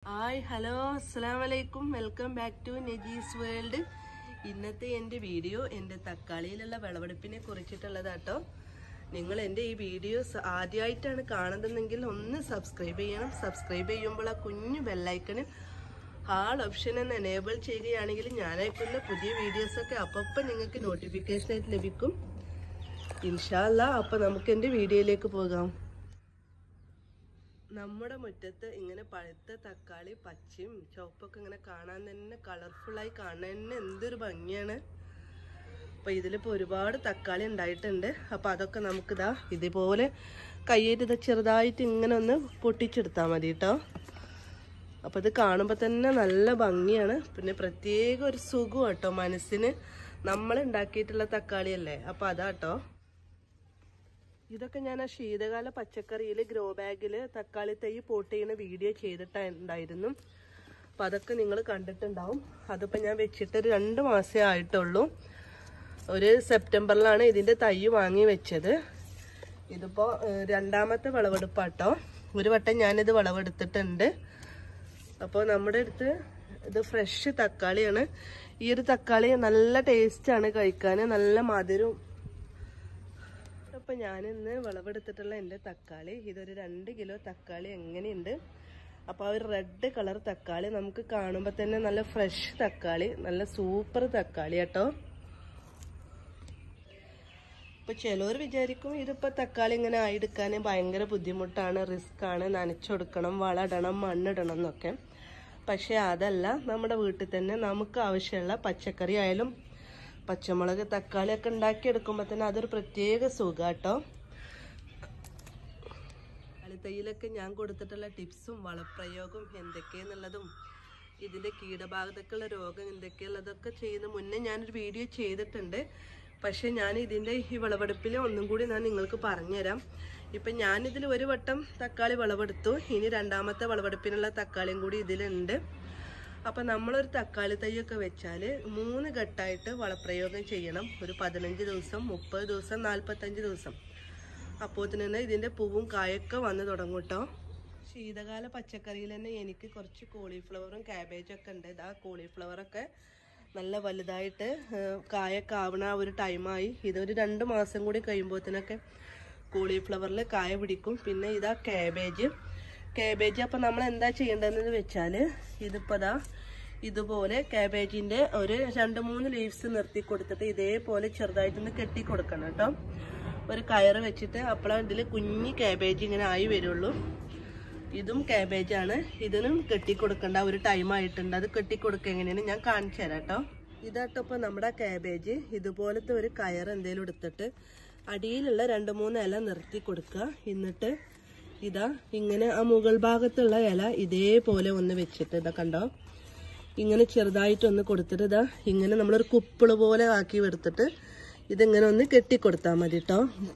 hi hello അസ്സാം വലൈക്കും welcome back to Neji's world ഇന്നത്തെ എൻ്റെ വീഡിയോ എൻ്റെ തക്കാളിയിലുള്ള വിളവെടുപ്പിനെ കുറിച്ചിട്ടുള്ളതാട്ടോ നിങ്ങൾ എൻ്റെ ഈ വീഡിയോസ് ആദ്യമായിട്ടാണ് കാണുന്നതെങ്കിൽ ഒന്ന് സബ്സ്ക്രൈബ് ചെയ്യണം സബ്സ്ക്രൈബ് ചെയ്യുമ്പോൾ ആ കുഞ്ഞു ബെല്ലൈക്കന് ഹാൾ ഓപ്ഷൻ എന്ന് എനേബിൾ ചെയ്യുകയാണെങ്കിൽ ഞാൻ അയക്കുന്ന പുതിയ വീഡിയോസൊക്കെ അപ്പം നിങ്ങൾക്ക് നോട്ടിഫിക്കേഷൻ ആയിട്ട് ലഭിക്കും ഇൻഷാല്ല അപ്പം നമുക്ക് എൻ്റെ വീഡിയോയിലേക്ക് പോകാം നമ്മുടെ മുറ്റത്ത് ഇങ്ങനെ പഴുത്ത തക്കാളി പച്ചയും ചുവപ്പൊക്കെ ഇങ്ങനെ കാണാൻ തന്നെ കളർഫുള്ളായി കാണാൻ തന്നെ എന്തൊരു ഭംഗിയാണ് അപ്പോൾ ഇതിലിപ്പോൾ ഒരുപാട് തക്കാളി ഉണ്ടായിട്ടുണ്ട് അപ്പോൾ അതൊക്കെ നമുക്കിതാ ഇതുപോലെ കയ്യേറ്റ് ഇത് ചെറുതായിട്ട് ഇങ്ങനെ ഒന്ന് പൊട്ടിച്ചെടുത്താൽ മതി കേട്ടോ അപ്പോൾ ഇത് കാണുമ്പോൾ തന്നെ നല്ല ഭംഗിയാണ് പിന്നെ പ്രത്യേക ഒരു സുഖം കേട്ടോ മനസ്സിന് നമ്മൾ ഉണ്ടാക്കിയിട്ടുള്ള തക്കാളിയല്ലേ അപ്പോൾ അതാട്ടോ ഇതൊക്കെ ഞാൻ ആ ശീതകാല പച്ചക്കറിയിൽ ഗ്രോ ബാഗിൽ തക്കാളി തൈ പോട്ട് ചെയ്യുന്ന വീഡിയോ ചെയ്തിട്ടുണ്ടായിരുന്നു അപ്പം അതൊക്കെ നിങ്ങൾ കണ്ടിട്ടുണ്ടാവും അതിപ്പോൾ ഞാൻ വെച്ചിട്ട് ഒരു രണ്ട് മാസമേ ആയിട്ടുള്ളൂ ഒരു സെപ്റ്റംബറിലാണ് ഇതിൻ്റെ തൈ വാങ്ങി വെച്ചത് ഇതിപ്പോൾ രണ്ടാമത്തെ വിളവെടുപ്പാട്ടോ ഒരു വട്ടം ഞാനിത് വിളവെടുത്തിട്ടുണ്ട് അപ്പോൾ നമ്മുടെ അടുത്ത് ഇത് ഫ്രഷ് തക്കാളിയാണ് ഈ ഒരു തക്കാളി നല്ല ടേസ്റ്റാണ് കഴിക്കാൻ നല്ല മധുരവും അപ്പോൾ ഞാനിന്ന് വിളവെടുത്തിട്ടുള്ള എൻ്റെ തക്കാളി ഇതൊരു രണ്ട് കിലോ തക്കാളി എങ്ങനെയുണ്ട് അപ്പോൾ ആ ഒരു റെഡ് കളർ തക്കാളി നമുക്ക് കാണുമ്പോൾ തന്നെ നല്ല ഫ്രഷ് തക്കാളി നല്ല സൂപ്പർ തക്കാളി കേട്ടോ ഇപ്പോൾ ചിലവർ വിചാരിക്കും ഇതിപ്പോൾ തക്കാളി ഇങ്ങനെ ആയെടുക്കാൻ ഭയങ്കര ബുദ്ധിമുട്ടാണ് റിസ്ക് ആണ് നനച്ചെടുക്കണം വളമിടണം മണ്ണിടണം എന്നൊക്കെ പക്ഷേ അതല്ല നമ്മുടെ വീട്ടിൽ തന്നെ നമുക്ക് ആവശ്യമുള്ള പച്ചക്കറി ആയാലും പച്ചമുളക് തക്കാളി ഒക്കെ ഉണ്ടാക്കിയെടുക്കുമ്പോൾ തന്നെ അതൊരു പ്രത്യേക സുഖം കേട്ടോ കളിത്തൈയിലൊക്കെ ഞാൻ കൊടുത്തിട്ടുള്ള ടിപ്സും വളപ്രയോഗവും എന്തൊക്കെയെന്നുള്ളതും ഇതിൻ്റെ കീടബാധക്കുള്ള രോഗം എന്തൊക്കെയുള്ളതൊക്കെ ചെയ്യുന്ന മുന്നേ ഞാനൊരു വീഡിയോ ചെയ്തിട്ടുണ്ട് പക്ഷേ ഞാൻ ഇതിൻ്റെ ഈ വിളവെടുപ്പിൽ ഒന്നും കൂടി ഞാൻ നിങ്ങൾക്ക് പറഞ്ഞുതരാം ഇപ്പം ഞാനിതിൽ ഒരു വട്ടം തക്കാളി വിളവെടുത്തു ഇനി രണ്ടാമത്തെ വിളവെടുപ്പിനുള്ള തക്കാളിയും കൂടി ഇതിലുണ്ട് അപ്പം നമ്മളൊരു തക്കാളി തൈയൊക്കെ വെച്ചാൽ മൂന്ന് ഘട്ടമായിട്ട് വളപ്രയോഗം ചെയ്യണം ഒരു പതിനഞ്ച് ദിവസം മുപ്പത് ദിവസം നാൽപ്പത്തഞ്ച് ദിവസം അപ്പോൾ തന്നെ ഇതിൻ്റെ പൂവും കായൊക്കെ വന്ന് തുടങ്ങും കേട്ടോ ശീതകാല പച്ചക്കറിയിൽ തന്നെ എനിക്ക് കുറച്ച് കോളിഫ്ലവറും ക്യാബേജൊക്കെ ഉണ്ട് ഇതാ കോളിഫ്ലവറൊക്കെ നല്ല വലുതായിട്ട് കായൊക്കെ ആവണ ആ ഒരു ടൈമായി ഇതൊരു രണ്ട് മാസം കൂടി കഴിയുമ്പോഴത്തേനൊക്കെ കോളിഫ്ലവറിൽ കായ പിടിക്കും പിന്നെ ഇതാ ക്യാബേജ് കാബേജ് അപ്പം നമ്മൾ എന്താ ചെയ്യേണ്ടതെന്ന് വെച്ചാൽ ഇതിപ്പോൾ ദാ ഇതുപോലെ കാബേജിൻ്റെ ഒരു രണ്ട് മൂന്ന് ലീവ്സ് നിർത്തി കൊടുത്തിട്ട് ഇതേപോലെ ചെറുതായിട്ടൊന്ന് കെട്ടി കൊടുക്കണം കേട്ടോ ഒരു കയറ് വെച്ചിട്ട് അപ്പോഴാണ് ഇതിൽ കുഞ്ഞി കാബേജ് ഇങ്ങനെ ആയി വരുള്ളൂ ഇതും കാബേജാണ് ഇതിനും കെട്ടി കൊടുക്കേണ്ട ഒരു ടൈം ആയിട്ടുണ്ട് അത് കെട്ടി കൊടുക്കുക എങ്ങനെയാണ് ഞാൻ കാണിച്ചു തരാം കേട്ടോ ഇതാട്ടോ ഇപ്പോൾ നമ്മുടെ കാബേജ് ഇതുപോലത്തെ ഒരു കയർ എന്തെങ്കിലും എടുത്തിട്ട് അടിയിലുള്ള രണ്ട് മൂന്ന് ഇല നിർത്തി കൊടുക്കുക എന്നിട്ട് ഇതാ ഇങ്ങനെ ആ മുകൾ ഭാഗത്തുള്ള ഇല ഇതേപോലെ ഒന്ന് വെച്ചിട്ട് ഇതാ കണ്ടോ ഇങ്ങനെ ചെറുതായിട്ടൊന്ന് കൊടുത്തിട്ട് ഇതാ ഇങ്ങനെ നമ്മളൊരു കുപ്പിള് പോലെ ആക്കി എടുത്തിട്ട് ഇതിങ്ങനെ ഒന്ന് കെട്ടിക്കൊടുത്താൽ മതി കേട്ടോ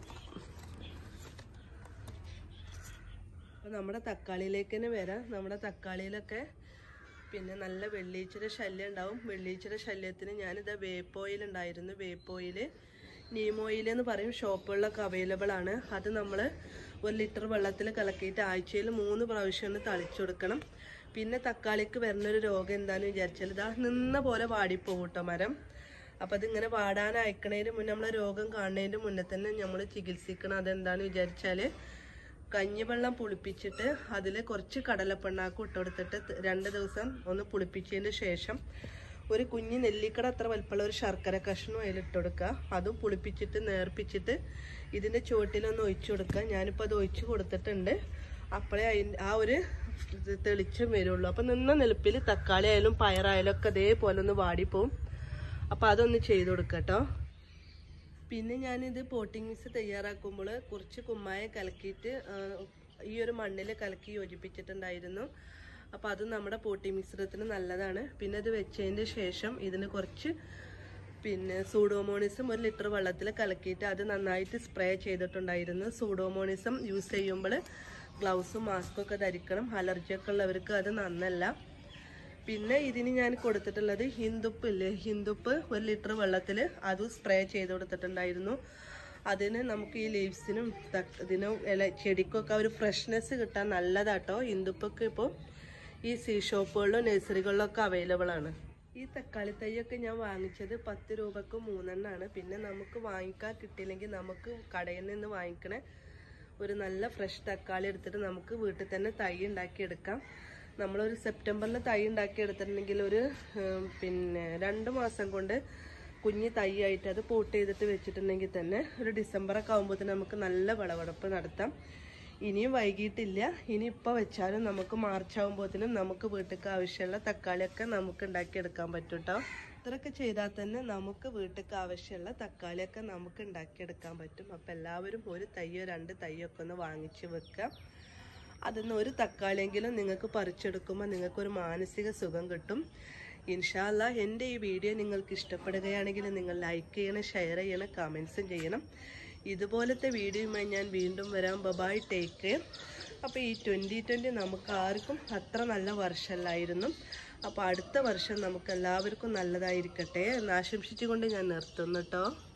അപ്പോൾ നമ്മുടെ തക്കാളിയിലേക്ക് തന്നെ വരാം നമ്മുടെ തക്കാളിയിലൊക്കെ പിന്നെ നല്ല വെള്ളീച്ചിയുടെ ശല്യം ഉണ്ടാവും വെള്ളീച്ചിയുടെ ശല്യത്തിന് ഞാനിതാ വേപ്പ് ഓയിൽ ഉണ്ടായിരുന്നു വേപ്പ് ഓയിൽ നീം ഓയിൽ എന്ന് പറയും ഷോപ്പുകളിലൊക്കെ അവൈലബിൾ ആണ് അത് നമ്മൾ ഒരു ലിറ്റർ വെള്ളത്തിൽ കലക്കിയിട്ട് ആഴ്ചയിൽ മൂന്ന് പ്രാവശ്യം ഒന്ന് തളിച്ചു കൊടുക്കണം പിന്നെ തക്കാളിക്ക് വരുന്നൊരു രോഗം എന്താണെന്ന് വിചാരിച്ചാൽ ഇതാ നിന്ന പോലെ വാടിപ്പോകും കേട്ടോ മരം അപ്പം അതിങ്ങനെ വാടാൻ അയക്കണതിന് മുന്നേ നമ്മളെ രോഗം കാണുന്നതിൻ്റെ മുന്നേ തന്നെ നമ്മൾ ചികിത്സിക്കണം അതെന്താണെന്ന് വിചാരിച്ചാൽ കഞ്ഞിവെള്ളം പുളിപ്പിച്ചിട്ട് അതിൽ കുറച്ച് കടലപ്പിണ്ണാക്ക് ഇട്ടുകൊടുത്തിട്ട് രണ്ട് ദിവസം ഒന്ന് പുളിപ്പിച്ചതിന് ശേഷം ഒരു കുഞ്ഞ് നെല്ലിക്കട അത്ര വലിപ്പമുള്ള ഒരു ശർക്കര കഷ്ണം അതിലിട്ട് കൊടുക്കുക അതും പുളിപ്പിച്ചിട്ട് നേർപ്പിച്ചിട്ട് ഇതിൻ്റെ ചുവട്ടിലൊന്ന് ഒഴിച്ചു കൊടുക്കുക ഞാനിപ്പോൾ അത് ഒഴിച്ചു കൊടുത്തിട്ടുണ്ട് അപ്പോഴേ അതിൻ്റെ ആ ഒരു തെളിച്ചം വരുള്ളൂ അപ്പം നിന്ന നെലുപ്പിൽ തക്കാളി ആയാലും പയറായാലും ഒക്കെ അതേപോലെ ഒന്ന് വാടിപ്പോവും അപ്പം അതൊന്ന് ചെയ്ത് കൊടുക്കുക കേട്ടോ പിന്നെ ഞാനിത് പോട്ടിംഗ് മിക്സ് തയ്യാറാക്കുമ്പോൾ കുറച്ച് കുമ്മായം കലക്കിയിട്ട് ഈ ഒരു മണ്ണിൽ കലക്കി യോജിപ്പിച്ചിട്ടുണ്ടായിരുന്നു അപ്പോൾ അത് നമ്മുടെ പോട്ടിംഗ് മിശ്രിതത്തിന് നല്ലതാണ് പിന്നെ അത് വെച്ചതിന് ശേഷം ഇതിന് കുറച്ച് പിന്നെ സൂഡോമോണിസം ഒരു ലിറ്റർ വെള്ളത്തിൽ കലക്കിയിട്ട് അത് നന്നായിട്ട് സ്പ്രേ ചെയ്തിട്ടുണ്ടായിരുന്നു സൂഡോമോണിസം യൂസ് ചെയ്യുമ്പോൾ ഗ്ലൗസും മാസ്കും ഒക്കെ ധരിക്കണം അലർജിയൊക്കെ ഉള്ളവർക്ക് അത് നന്നല്ല പിന്നെ ഇതിന് ഞാൻ കൊടുത്തിട്ടുള്ളത് ഹിന്ദുപ്പ് ഇല്ലേ ഹിന്ദുപ്പ് ഒരു ലിറ്റർ വെള്ളത്തിൽ അത് സ്പ്രേ ചെയ്ത് കൊടുത്തിട്ടുണ്ടായിരുന്നു അതിന് നമുക്ക് ഈ ലീവ്സിനും ഇതിനും ഇല ചെടിക്കൊക്കെ ഒരു ഫ്രഷ്നെസ് കിട്ടാൻ നല്ലതാട്ടോ ഹിന്ദുപ്പൊക്കെ ഇപ്പോൾ ഈ സീ ഷോപ്പുകളിലും നഴ്സറികളിലും ഒക്കെ അവൈലബിൾ ആണ് ഈ തക്കാളി തൈയൊക്കെ ഞാൻ വാങ്ങിച്ചത് പത്ത് രൂപക്ക് മൂന്നെണ്ണാണ് പിന്നെ നമുക്ക് വാങ്ങിക്കാൻ കിട്ടിയില്ലെങ്കിൽ നമുക്ക് കടയിൽ നിന്ന് വാങ്ങിക്കണ ഒരു നല്ല ഫ്രഷ് തക്കാളി എടുത്തിട്ട് നമുക്ക് വീട്ടിൽ തന്നെ തൈ ഉണ്ടാക്കിയെടുക്കാം നമ്മളൊരു സെപ്റ്റംബറിൽ തൈ ഉണ്ടാക്കിയെടുത്തിട്ടുണ്ടെങ്കിൽ ഒരു ഉം, പിന്നെ രണ്ട് മാസം കൊണ്ട് കുഞ്ഞ് തൈ ആയിട്ട് അത് പോട്ട് ചെയ്തിട്ട് വെച്ചിട്ടുണ്ടെങ്കിൽ തന്നെ ഒരു ഡിസംബറൊക്കെ ആകുമ്പോഴത്തേന് നമുക്ക് നല്ല വിളവെടുപ്പ് നടത്താം ഇനിയും വൈകിട്ടില്ല ഇനി ഇപ്പോൾ വെച്ചാലും നമുക്ക് മാർച്ച് ആകുമ്പോഴത്തേനും നമുക്ക് വീട്ടിലേക്ക് ആവശ്യമുള്ള തക്കാളിയൊക്കെ നമുക്ക് ഉണ്ടാക്കിയെടുക്കാൻ പറ്റും കേട്ടോ ഇത്രയൊക്കെ ചെയ്താൽ തന്നെ നമുക്ക് വീട്ടിലേക്ക് ആവശ്യമുള്ള തക്കാളിയൊക്കെ നമുക്ക് ഉണ്ടാക്കിയെടുക്കാൻ പറ്റും അപ്പം എല്ലാവരും ഒരു തയ്യോ രണ്ട് തയ്യോ ഒക്കെ ഒന്ന് വാങ്ങിച്ച് വെക്കുക അതിൽ നിന്ന് ഒരു തക്കാളിയെങ്കിലും നിങ്ങൾക്ക് പറിച്ചെടുക്കുമ്പോൾ നിങ്ങൾക്കൊരു മാനസിക സുഖം കിട്ടും ഇൻഷാല്ല എൻ്റെ ഈ വീഡിയോ നിങ്ങൾക്ക് ഇഷ്ടപ്പെടുകയാണെങ്കിൽ നിങ്ങൾ ലൈക്ക് ചെയ്യണം ഷെയർ ചെയ്യണം കമൻസും ചെയ്യണം ഇതുപോലത്തെ വീഡിയോയുമായി ഞാൻ വീണ്ടും വരാം ബബായ് ടേക്ക് കെയർ അപ്പോൾ ഈ ട്വൻറ്റി ട്വൻറ്റി നമുക്ക് ആർക്കും അത്ര നല്ല വർഷമല്ലായിരുന്നു അപ്പോൾ അടുത്ത വർഷം നമുക്ക് എല്ലാവർക്കും നല്ലതായിരിക്കട്ടെ എന്ന് ആശംസിച്ചുകൊണ്ട് ഞാൻ നിർത്തുന്നു കേട്ടോ